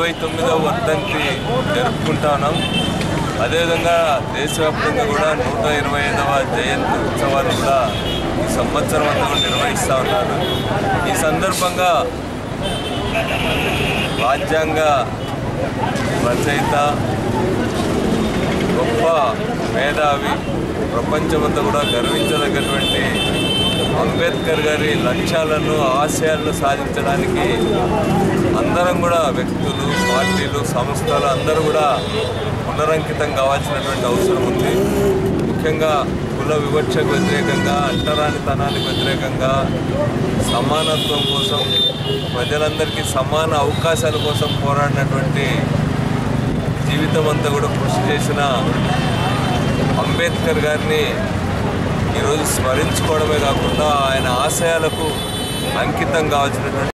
ఇరవై తొమ్మిదవ వర్ధంతి జరుపుకుంటా ఉన్నాం అదేవిధంగా దేశవ్యాప్తంగా కూడా నూట ఇరవై ఐదవ జయంతి ఉత్సవాలు కూడా ఈ సంవత్సరం అంతా కూడా నిర్వహిస్తూ ఉన్నారు ఈ సందర్భంగా రాజ్యాంగ రచయిత గొప్ప మేధావి ప్రపంచమంతా కూడా గర్వించదగ్గటువంటి అంబేద్కర్ గారి లక్ష్యాలను ఆశయాలను సాధించడానికి అందరం కూడా వ్యక్తులు పార్టీలు సంస్థలు అందరూ కూడా పునరంకితం కావాల్సినటువంటి అవసరం ఉంది ముఖ్యంగా కుల వివక్షకు వ్యతిరేకంగా అంటరానితనానికి వ్యతిరేకంగా సమానత్వం కోసం ప్రజలందరికీ సమాన అవకాశాల కోసం పోరాడినటువంటి జీవితం అంతా కూడా కృషి చేసిన అంబేద్కర్ గారిని ఈరోజు స్మరించుకోవడమే కాకుండా ఆయన ఆశయాలకు అంకితం కావాల్సినటువంటి